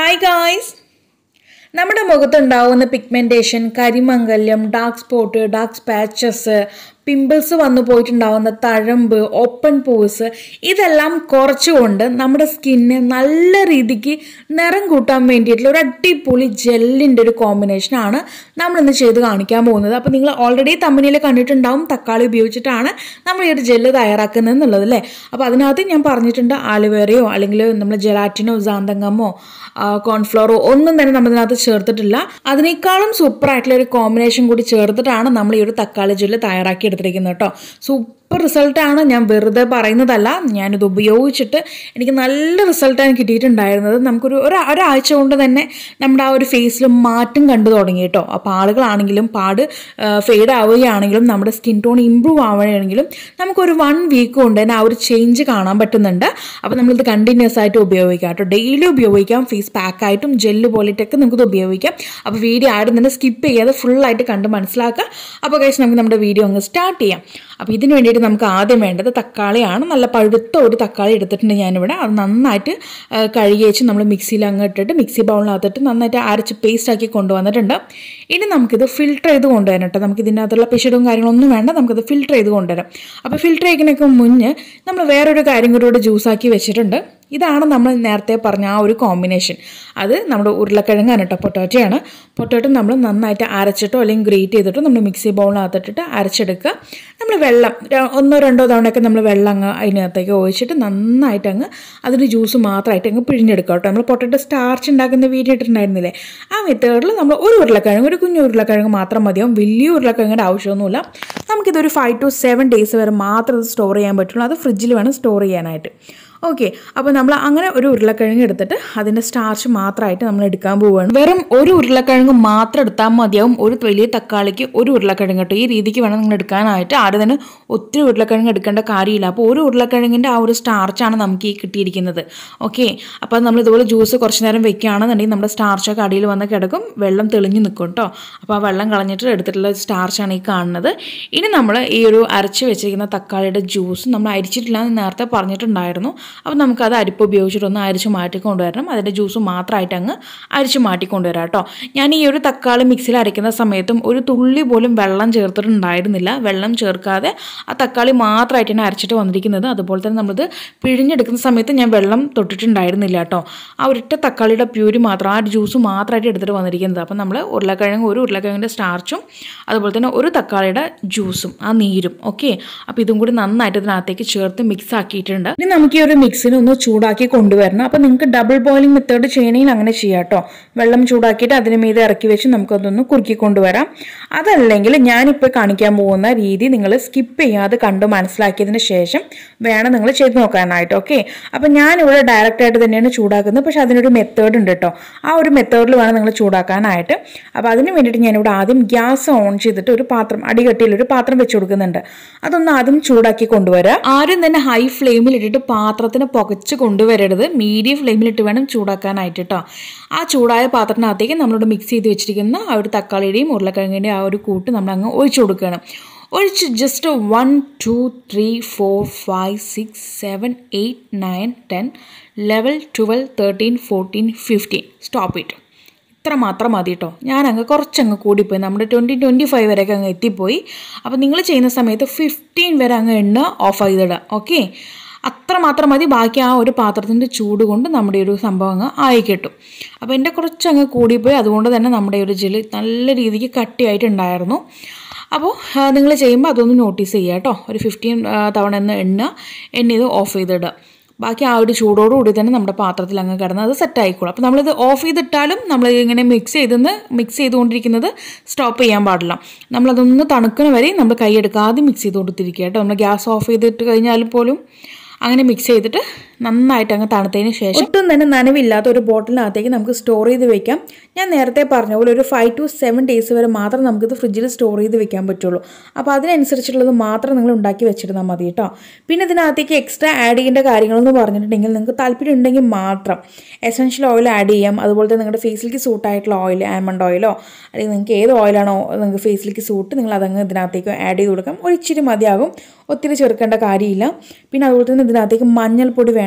hi guys നമ്മുടെ മുഖത്തുണ്ടാവുന്ന pigmentation കരിമംഗല്യം dark spot dark patches pimples വന്നു പോയിട്ടുണ്ടാവുന്ന തഴമ്പ് ഓപ്പൺ പോസ് ഇതെല്ലാം കുറച്ചുകൊണ്ട് നമ്മുടെ സ്കിന്നിന് നല്ല രീതിക്ക് നിറം കൂട്ടാൻ വേണ്ടിയിട്ടുള്ള ഒരു അടിപൊളി ജെല്ലിൻ്റെ ഒരു കോമ്പിനേഷനാണ് നമ്മളിന്ന് ചെയ്ത് കാണിക്കാൻ പോകുന്നത് അപ്പോൾ നിങ്ങൾ ഓൾറെഡി തമ്മനിയിൽ കണ്ടിട്ടുണ്ടാവും തക്കാളി ഉപയോഗിച്ചിട്ടാണ് നമ്മൾ ഈ ഒരു ജെല്ല് തയ്യാറാക്കുന്നത് എന്നുള്ളത് അല്ലേ അപ്പോൾ അതിനകത്ത് ഞാൻ പറഞ്ഞിട്ടുണ്ട് ആലുവേറയോ അല്ലെങ്കിൽ നമ്മൾ ജെലാറ്റിനോ സാന്തങ്കമോ കോൺഫ്ലോറോ ഒന്നും തന്നെ നമ്മൾ ഇതിനകത്ത് ചേർത്തിട്ടില്ല അതിനേക്കാളും സൂപ്പർ ആയിട്ടുള്ള ഒരു കോമ്പിനേഷൻ കൂടി ചേർത്തിട്ടാണ് നമ്മൾ ഈ ഒരു തക്കാളി ജെല്ല് തയ്യാറാക്കി എടുത്തിരിക്കുന്നത് കേട്ടോ സൂപ്പർ റിസൾട്ടാണ് ഞാൻ വെറുതെ പറയുന്നതല്ല ഞാനിത് ഉപയോഗിച്ചിട്ട് എനിക്ക് നല്ല റിസൾട്ടാണ് കിട്ടിയിട്ടുണ്ടായിരുന്നത് നമുക്കൊരു ഒരു ഒരാഴ്ച കൊണ്ട് തന്നെ നമ്മുടെ ആ ഒരു ഫേസിൽ മാറ്റം കണ്ടു തുടങ്ങി കേട്ടോ അപ്പോൾ ആളുകളാണെങ്കിലും പാട് ഫെയ്ഡ് ആവുകയാണെങ്കിലും നമ്മുടെ സ്കിൻ ടോൺ ഇമ്പ്രൂവ് ആവുകയാണെങ്കിലും നമുക്കൊരു വൺ വീക്ക് കൊണ്ട് തന്നെ ആ ഒരു ചേഞ്ച് കാണാൻ പറ്റുന്നുണ്ട് അപ്പോൾ നമ്മളിത് കണ്ടിന്യൂസ് ആയിട്ട് ഉപയോഗിക്കാം കേട്ടോ ഡെയിലി ഉപയോഗിക്കാം ഫേസ് പാക്കായിട്ടും ജെല്ല് പോലിട്ടൊക്കെ നമുക്കിത് ഉപയോഗിക്കാം അപ്പോൾ വീഡിയോ ആരും തന്നെ സ്കിപ്പ് ചെയ്യാതെ ഫുള്ളായിട്ട് കണ്ട് മനസ്സിലാക്കുക അപ്പോൾ കഴിച്ച് നമുക്ക് നമ്മുടെ വീഡിയോ അങ്ങ് സ്റ്റാർട്ട് ചെയ്യാം അപ്പോൾ ഇതിന് വേണ്ടിയിട്ട് നമുക്ക് ആദ്യം വേണ്ടത് തക്കാളിയാണ് നല്ല പഴുത്ത ഒരു തക്കാളി എടുത്തിട്ടുണ്ട് ഞാനിവിടെ അത് നന്നായിട്ട് ആ, കഴുകി വെച്ച് നമ്മൾ മിക്സിയിൽ അങ്ങ് ഇട്ടിട്ട് മിക്സി ബൗളിനകത്തിട്ട് നന്നായിട്ട് അരച്ച് പേസ്റ്റ് ആക്കി കൊണ്ടുവന്നിട്ടുണ്ട് ഇനി നമുക്കിത് ഫിൽട്ടർ ചെയ്ത് കൊണ്ടുവരാം കേട്ടോ നമുക്ക് ഇതിനകത്തുള്ള പിശടും കാര്യങ്ങളൊന്നും വേണ്ട നമുക്കിത് ഫിൽട്ടർ ചെയ്ത് കൊണ്ടുവരാം അപ്പോൾ ഫിൽട്ടർ ചെയ്യുന്നതിനൊക്കെ മുന്നേ നമ്മൾ വേറൊരു കാര്യം കൂടി ഇവിടെ ജ്യൂസാക്കി വെച്ചിട്ടുണ്ട് ഇതാണ് നമ്മൾ നേരത്തെ പറഞ്ഞ ആ ഒരു കോമ്പിനേഷൻ അത് നമ്മുടെ ഉരുളക്കിഴങ്ങാണ് കേട്ടോ പൊട്ടാറ്റോയാണ് പൊട്ടാറ്റോ നമ്മൾ നന്നായിട്ട് അരച്ചിട്ടോ അല്ലെങ്കിൽ ഗ്രേറ്റ് ചെയ്തിട്ടോ നമ്മൾ മിക്സി ബൗളിനകത്തിട്ടിട്ട് അരച്ചെടുക്കുക നമ്മൾ വെള്ളം ര- ഒന്നോ രണ്ടോ തവണയൊക്കെ നമ്മൾ വെള്ളം അങ്ങ് അതിനകത്തേക്ക് ഒഴിച്ചിട്ട് നന്നായിട്ട് അങ്ങ് അതിൻ്റെ ജ്യൂസ് മാത്രമായിട്ട് അങ്ങ് പിഴിഞ്ഞെടുക്കുക കേട്ടോ നമ്മൾ പൊട്ടാറ്റോ സ്റ്റാർച്ച് ഉണ്ടാക്കുന്ന വീഡിയോ ഇട്ടിട്ടുണ്ടായിരുന്നില്ലേ ആ മെത്തേഡിൽ നമ്മൾ ഒരു ഉരുളക്കിഴങ്ങ് ഒരു കുഞ്ഞു ഉരുളക്കിഴങ്ങ് മാത്രം മതിയാവും വലിയ ഉരുളക്കിഴങ്ങിൻ്റെ ആവശ്യമൊന്നുമില്ല നമുക്കിതൊരു ഫൈവ് ടു സെവൻ ഡേയ്സ് വരെ മാത്രം ഇത് സ്റ്റോർ ചെയ്യാൻ പറ്റുള്ളൂ അത് ഫ്രിഡ്ജിൽ വേണം സ്റ്റോർ ചെയ്യാനായിട്ട് ഓക്കെ അപ്പോൾ നമ്മൾ അങ്ങനെ ഒരു ഉരുളക്കിഴങ്ങ് എടുത്തിട്ട് അതിൻ്റെ സ്റ്റാർച്ച് മാത്രമായിട്ട് നമ്മൾ എടുക്കാൻ പോവുകയാണ് വെറും ഒരു ഉരുളക്കിഴങ്ങ് മാത്രം എടുത്താൽ മതിയാവും ഒരു വലിയ തക്കാളിക്ക് ഒരു ഉരുളക്കിഴങ്ങ് കേട്ടോ ഈ രീതിക്ക് വേണം നിങ്ങൾ എടുക്കാനായിട്ട് ആരും തന്നെ ഒത്തിരി ഉരുളക്കിഴങ്ങ് എടുക്കേണ്ട കാര്യമില്ല അപ്പോൾ ഒരു ഉരുളക്കിഴങ്ങിൻ്റെ ആ ഒരു സ്റ്റാർച്ചാണ് നമുക്ക് ഈ കിട്ടിയിരിക്കുന്നത് ഓക്കെ അപ്പോൾ നമ്മൾ ഇതുപോലെ ജ്യൂസ് കുറച്ച് നേരം വെക്കുകയാണെന്നുണ്ടെങ്കിൽ നമ്മുടെ സ്റ്റാർച്ചൊക്കെ അടിയിൽ വന്ന് കിടക്കും വെള്ളം തെളിഞ്ഞ് നിൽക്കും കേട്ടോ അപ്പോൾ ആ വെള്ളം കളഞ്ഞിട്ട് എടുത്തിട്ടുള്ള സ്റ്റാർച്ചാണ് ഈ കാണുന്നത് ഇനി നമ്മൾ ഈ ഒരു അരച്ച് വെച്ചിരിക്കുന്ന തക്കാളിയുടെ ജ്യൂസ് നമ്മൾ അരിച്ചിട്ടില്ല എന്ന് നേരത്തെ പറഞ്ഞിട്ടുണ്ടായിരുന്നു അപ്പോൾ നമുക്കത് അരിപ്പ് ഉപയോഗിച്ചിട്ടൊന്ന് അരിച്ച് മാറ്റിക്കൊണ്ടുവരണം അതിൻ്റെ ജ്യൂസ് മാത്രമായിട്ട് അങ്ങ് അരിച്ച് മാറ്റിക്കൊണ്ടുവരാം കേട്ടോ ഞാൻ ഈ ഒരു തക്കാളി മിക്സിയിൽ അരയ്ക്കുന്ന സമയത്തും ഒരു തുള്ളി പോലും വെള്ളം ചേർത്തിട്ടുണ്ടായിരുന്നില്ല വെള്ളം ചേർക്കാതെ ആ തക്കാളി മാത്രമായിട്ട് തന്നെ അരച്ചിട്ട് വന്നിരിക്കുന്നത് അതുപോലെ തന്നെ നമ്മളിത് പിഴിഞ്ഞെടുക്കുന്ന സമയത്ത് ഞാൻ വെള്ളം തൊട്ടിട്ടുണ്ടായിരുന്നില്ല കേട്ടോ ആ ഒരൊറ്റ തക്കാളിയുടെ പ്യൂരി മാത്രം ആ ജ്യൂസ് മാത്രമായിട്ട് എടുത്തിട്ട് വന്നിരിക്കുന്നത് അപ്പം നമ്മൾ ഉരുളക്കിഴങ്ങ് ഒരു ഉരുളക്കിഴങ്ങിൻ്റെ സ്റ്റാർച്ചും അതുപോലെ തന്നെ ഒരു തക്കാളിയുടെ ജ്യൂസും ആ നീരും ഓക്കെ അപ്പോൾ ഇതും കൂടി നന്നായിട്ട് ഇതിനകത്തേക്ക് ചേർത്ത് മിക്സ് ആക്കിയിട്ടുണ്ട് ഇനി നമുക്ക് ഈ ഒരു മിക്സിനെ ഒന്ന് ചൂടാക്കി കൊണ്ടുവരണം അപ്പോൾ നിങ്ങൾക്ക് ഡബിൾ ബോയിലിംഗ് മെത്തേഡ് ചെയ്യണമെങ്കിൽ അങ്ങനെ ചെയ്യാം കേട്ടോ വെള്ളം ചൂടാക്കിയിട്ട് അതിന് മീതെ ഇറക്കി വെച്ച് നമുക്കതൊന്ന് കുറുക്കി കൊണ്ടുവരാം അതല്ലെങ്കിൽ ഞാനിപ്പോൾ കാണിക്കാൻ പോകുന്ന രീതി നിങ്ങൾ സ്കിപ്പ് ചെയ്യാതെ കണ്ട് മനസ്സിലാക്കിയതിന് ശേഷം വേണം നിങ്ങൾ ചെയ്ത് നോക്കാനായിട്ട് ഓക്കെ അപ്പോൾ ഞാനിവിടെ ഡയറക്റ്റ് ആയിട്ട് തന്നെയാണ് ചൂടാക്കുന്നത് പക്ഷേ അതിനൊരു മെത്തേഡ് ഉണ്ട് കേട്ടോ ആ ഒരു മെത്തേഡിൽ വേണം നിങ്ങൾ ചൂടാക്കാനായിട്ട് അപ്പോൾ അതിന് വേണ്ടിയിട്ട് ഞാനിവിടെ ആദ്യം ഗ്യാസ് ഓൺ ചെയ്തിട്ട് ഒരു പാത്രം അടികട്ടിയിൽ ഒരു പാത്രം വെച്ച് കൊടുക്കുന്നുണ്ട് അതൊന്ന് ആദ്യം ചൂടാക്കി കൊണ്ടുവരാം ആരും തന്നെ ഹൈ ഫ്ലെയിമിൽ ഇട്ടിട്ട് പാത്രത്തിന് പുകച്ച് കൊണ്ടുവരരുത് മീഡിയം ഫ്ലെയിമിലിട്ട് വേണം ചൂടാക്കാനായിട്ട് കേട്ടോ ആ ചൂടായ പാത്രത്തിനകത്തേക്ക് നമ്മളോട് മിക്സ് ചെയ്ത് വെച്ചിരിക്കുന്ന ആ ഒരു തക്കാളിയുടെയും ഉരുളക്കിഴങ്ങിൻ്റെയും ആ ഒരു കൂട്ട് നമ്മൾ അങ്ങ് ഒഴിച്ചു കൊടുക്കണം ഒഴിച്ച് just one two three four five six seven eight nine ten level twelve thirteen fourteen fifteen stop it ഇത്ര മാത്രം മതി കേട്ടോ ഞാൻ അങ്ങ് കുറച്ചങ്ങ് കൂടിപ്പോയി നമ്മുടെ ട്വൻറ്റി ട്വൻറ്റി ഫൈവ് വരെയൊക്കെ അങ്ങ് എത്തിപ്പോയി അപ്പോൾ നിങ്ങൾ ചെയ്യുന്ന സമയത്ത് ഫിഫ്റ്റീൻ വരെ അങ്ങ് എണ്ണ ഓഫ് ചെയ്തിടുക ഓക്കെ അത്ര മാത്രം മതി ബാക്കി ആ ഒരു പാത്രത്തിൻ്റെ ചൂട് കൊണ്ട് നമ്മുടെ ഒരു സംഭവം അങ്ങ് ആയി കിട്ടും അപ്പോൾ എൻ്റെ കുറച്ചങ്ങ് കൂടിപ്പോയി അതുകൊണ്ട് തന്നെ നമ്മുടെ ഒരു ജെല് നല്ല രീതിക്ക് കട്ടിയായിട്ടുണ്ടായിരുന്നു അപ്പോൾ നിങ്ങൾ ചെയ്യുമ്പോൾ അതൊന്ന് നോട്ടീസ് ചെയ്യുക കേട്ടോ ഒരു ഫിഫ്റ്റീൻ തവണ എന്ന് എണ്ണ എണ്ണ ഇത് ഓഫ് ചെയ്തിടുക ബാക്കി ആ ഒരു ചൂടോടുകൂടി തന്നെ നമ്മുടെ പാത്രത്തിൽ അങ്ങ് കിടന്ന് അത് സെറ്റ് ആയിക്കോളും അപ്പോൾ നമ്മളിത് ഓഫ് ചെയ്തിട്ടാലും നമ്മൾ ഇങ്ങനെ മിക്സ് ചെയ്തെന്ന് മിക്സ് ചെയ്തുകൊണ്ടിരിക്കുന്നത് സ്റ്റോപ്പ് ചെയ്യാൻ പാടില്ല നമ്മളതൊന്ന് തണുക്കുന്ന വരെ നമ്മൾ കൈയെടുക്കാതെ മിക്സ് ചെയ്ത് കൊടുത്തിരിക്കുക കേട്ടോ നമ്മൾ ഗ്യാസ് ഓഫ് ചെയ്തിട്ട് കഴിഞ്ഞാൽ പോലും അങ്ങനെ മിക്സ് ചെയ്തിട്ട് നന്നായിട്ട് അങ്ങ് തണുത്തതിന് ശേഷം ഒട്ടും തന്നെ നനവില്ലാത്ത ഒരു ബോട്ടിലിനകത്തേക്ക് നമുക്ക് സ്റ്റോർ ചെയ്ത് വെക്കാം ഞാൻ നേരത്തെ പറഞ്ഞ പോലെ ഒരു ഫൈവ് ടു സെവൻ ഡേയ്സ് വരെ മാത്രം നമുക്കിത് ഫ്രിഡ്ജിൽ സ്റ്റോർ ചെയ്ത് വെക്കാൻ പറ്റുള്ളൂ അപ്പോൾ അതിനനുസരിച്ചുള്ളത് മാത്രം നിങ്ങൾ ഉണ്ടാക്കി വെച്ചിരുന്നാൽ മതി കേട്ടോ പിന്നെ ഇതിനകത്തേക്ക് എക്സ്ട്രാ ആഡ് ചെയ്യേണ്ട കാര്യങ്ങളെന്ന് പറഞ്ഞിട്ടുണ്ടെങ്കിൽ നിങ്ങൾക്ക് താല്പര്യം ഉണ്ടെങ്കിൽ മാത്രം എസെൻഷ്യൽ ഓയിൽ ആഡ് ചെയ്യാം അതുപോലെ തന്നെ നിങ്ങളുടെ ഫേസിലേക്ക് സൂട്ടായിട്ടുള്ള ഓയിൽ ആൽമണ്ട് ഓയിലോ അല്ലെങ്കിൽ നിങ്ങൾക്ക് ഏത് ഓയിലാണോ നിങ്ങൾക്ക് ഫേസിലേക്ക് സൂട്ട് നിങ്ങൾ അതങ്ങ് ഇതിനകത്തേക്ക് ആഡ് ചെയ്ത് കൊടുക്കാം ഒരു ഇച്ചിരി മതിയാകും ഒത്തിരി ചേർക്കേണ്ട കാര്യമില്ല പിന്നെ അതുപോലെ തന്നെ ഇതിനകത്തേക്ക് മഞ്ഞൾപ്പൊടി വേണം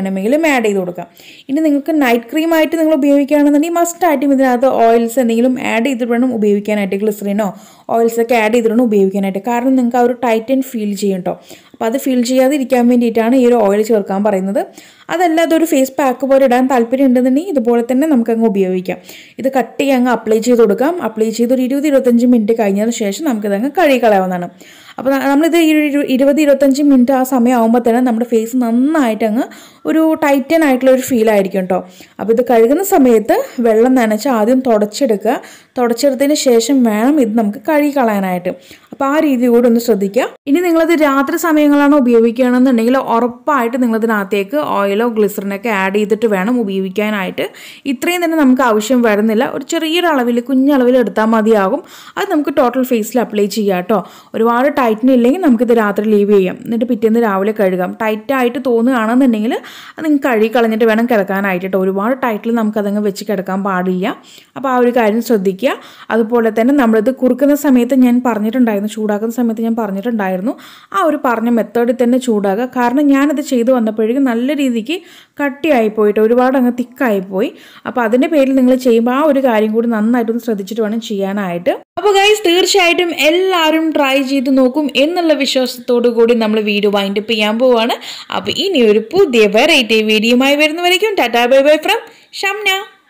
വേണമെങ്കിലും ആഡ് ചെയ്ത് കൊടുക്കാം ഇനി നിങ്ങൾക്ക് നൈറ്റ് ക്രീം ആയിട്ട് നിങ്ങൾ ഉപയോഗിക്കുകയാണെന്നുണ്ടെങ്കിൽ മസ്റ്റായിട്ടും ഇതിനകത്ത് ഓയിൽസ് എന്തെങ്കിലും ആഡ് ചെയ്തിട്ട് വേണം ഉപയോഗിക്കാനായിട്ട് ഗ്ലിസറിനോ ഓയിൽസ് ഒക്കെ ആഡ് ചെയ്തിട്ട് വേണം ഉപയോഗിക്കാനായിട്ട് കാരണം നിങ്ങൾക്ക് ആ ഒരു ടൈറ്റൻ ഫീൽ ചെയ്യും കേട്ടോ അപ്പോൾ അത് ഫീൽ ചെയ്യാതിരിക്കാൻ വേണ്ടിയിട്ടാണ് ഈ ഒരു ഓയിൽ ചേർക്കാൻ പറയുന്നത് അതല്ല അതൊരു ഫേസ് പാക്ക് പോലെ ഇടാൻ താല്പര്യം ഉണ്ടെന്നുണ്ടെങ്കിൽ ഇതുപോലെ തന്നെ നമുക്ക് അങ്ങ് ഉപയോഗിക്കാം ഇത് കട്ട് ചെയ്ത് അങ്ങ് അപ്ലൈ ചെയ്ത് കൊടുക്കാം അപ്ലൈ ചെയ്ത് ഒരു ഇരുപത് ഇരുപത്തഞ്ച് മിനിറ്റ് കഴിഞ്ഞതിന് ശേഷം നമുക്കിത് അങ്ങ് കഴുകി കളയാവുന്നതാണ് അപ്പോൾ നമ്മളിത് ഈ ഒരു ഇരുപത് ഇരുപത്തഞ്ച് മിനിറ്റ് ആ സമയം ആകുമ്പോൾ തന്നെ നമ്മുടെ ഫേസ് നന്നായിട്ട് അങ്ങ് ഒരു ടൈറ്റൻ ആയിട്ടുള്ള ഒരു ഫീൽ ആയിരിക്കും കേട്ടോ അപ്പോൾ ഇത് കഴുകുന്ന സമയത്ത് വെള്ളം നനച്ച് ആദ്യം തുടച്ചെടുക്കുക തുടച്ചെടുത്തതിന് ശേഷം വേണം ഇത് നമുക്ക് കഴുകി കളയാനായിട്ട് അപ്പോൾ ആ രീതി കൂടെ ഒന്ന് ശ്രദ്ധിക്കുക ഇനി നിങ്ങളത് രാത്രി സമയങ്ങളാണ് ഉപയോഗിക്കുകയാണെന്നുണ്ടെങ്കിൽ ഉറപ്പായിട്ട് നിങ്ങളതിനകത്തേക്ക് ഓയിലോ ഗ്ലിസറിനൊക്കെ ആഡ് ചെയ്തിട്ട് വേണം ഉപയോഗിക്കാനായിട്ട് ഇത്രയും തന്നെ നമുക്ക് ആവശ്യം വരുന്നില്ല ഒരു ചെറിയൊരു അളവിൽ കുഞ്ഞളവിൽ എടുത്താൽ മതിയാകും അത് നമുക്ക് ടോട്ടൽ ഫേസിൽ അപ്ലൈ ചെയ്യാം കേട്ടോ ഒരുപാട് ടൈറ്റിന് ഇല്ലെങ്കിൽ നമുക്കിത് രാത്രി ലീവ് ചെയ്യാം എന്നിട്ട് പിറ്റേന്ന് രാവിലെ കഴുകാം ടൈറ്റ് ആയിട്ട് തോന്നുകയാണെന്നുണ്ടെങ്കിൽ അത് നിങ്ങൾക്ക് കഴുകി കളഞ്ഞിട്ട് വേണം കിടക്കാനായിട്ട് കേട്ടോ ഒരുപാട് ടൈറ്റിൽ നമുക്കതങ്ങ് വെച്ച് കിടക്കാൻ പാടില്ല അപ്പോൾ ആ ഒരു കാര്യം ശ്രദ്ധിക്കുക അതുപോലെ തന്നെ നമ്മളിത് കുറുക്കുന്ന സമയത്ത് ഞാൻ പറഞ്ഞിട്ടുണ്ടായിരുന്നു ചൂടാക്കുന്ന സമയത്ത് ഞാൻ പറഞ്ഞിട്ടുണ്ടായിരുന്നു ആ ഒരു പറഞ്ഞ മെത്തേഡിൽ തന്നെ ചൂടാക്കുക കാരണം ഞാനത് ചെയ്തു വന്നപ്പോഴേക്കും നല്ല രീതിക്ക് കട്ടിയായി പോയിട്ട് ഒരുപാട് അങ്ങ് തിക്കായി പോയി അപ്പോൾ അതിൻ്റെ പേരിൽ നിങ്ങൾ ചെയ്യുമ്പോൾ ആ ഒരു കാര്യം കൂടി നന്നായിട്ടൊന്ന് ശ്രദ്ധിച്ചിട്ട് വേണം ചെയ്യാനായിട്ട് അപ്പോൾ ഗൈസ് തീർച്ചയായിട്ടും എല്ലാവരും ട്രൈ ചെയ്ത് നോക്കും എന്നുള്ള വിശ്വാസത്തോടു കൂടി നമ്മൾ വീഡിയോ വൈൻഡപ്പ് ചെയ്യാൻ പോവാണ് അപ്പോൾ ഇനി ഒരു പുതിയ വെറൈറ്റി വീഡിയോയുമായി വരുന്നവരേക്കും tata bye bye from Shamna